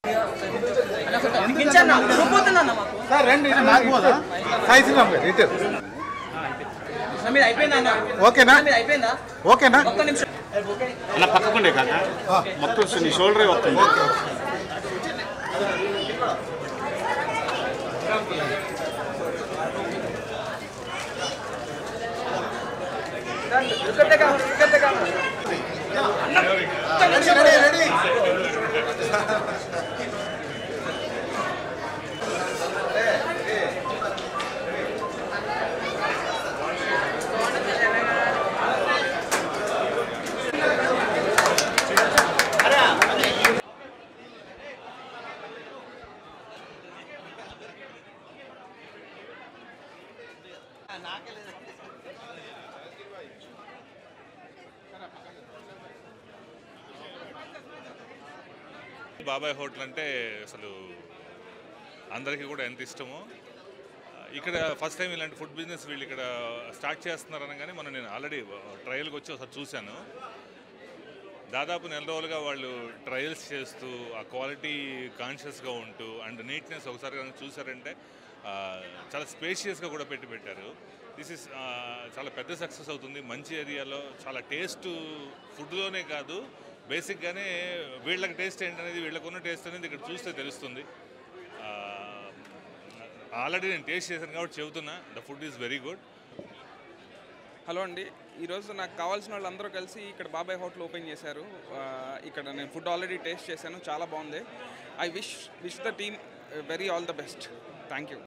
sir రండి ఇది నాకు పోదా సాయి శ్రీరామ్ గారు ఇటు మీరు అయిపోయిందా ఓకేనా మీరు అయిపోయిందా ఓకేనా ఒక్క నిమిషం అన్న పక్కకుండే కాక మొత్తం నీ షోల్డరే వస్తుంది బాబాయ్ హోటల్ అంటే అసలు అందరికీ కూడా ఎంత ఇష్టమో ఇక్కడ ఫస్ట్ టైం ఇలాంటి ఫుడ్ బిజినెస్ వీళ్ళు ఇక్కడ స్టార్ట్ చేస్తున్నారు అనగానే మనం నేను ఆల్రెడీ ట్రయల్కి వచ్చి ఒకసారి చూశాను దాదాపు నెల రోజులుగా వాళ్ళు ట్రయల్స్ చేస్తూ ఆ క్వాలిటీ కాన్షియస్గా ఉంటూ అండ్ నీట్నెస్ ఒకసారి కనుక చూసారంటే ఆ, చాలా స్పేషియస్గా కూడా పెట్టి పెట్టారు దిస్ ఇస్ చాలా పెద్ద సక్సెస్ అవుతుంది మంచి ఏరియాలో చాలా టేస్ట్ ఫుడ్లోనే కాదు బేసిక్గానే వీళ్ళకి టేస్ట్ ఏంటనేది వీళ్ళకున్న టేస్ట్ అనేది ఇక్కడ చూస్తే తెలుస్తుంది ఆల్రెడీ నేను టేస్ట్ చేశాను కాబట్టి చెబుతున్నా the food is very good hello అండి ఈరోజు నాకు కావాల్సిన వాళ్ళందరూ కలిసి ఇక్కడ బాబాయ్ హోటల్ ఓపెన్ చేశారు ఆ, ఇక్కడ నేను ఫుడ్ ఆల్రెడీ టేస్ట్ చేశాను చాలా బాగుంది I wish wish the team very all the best thank you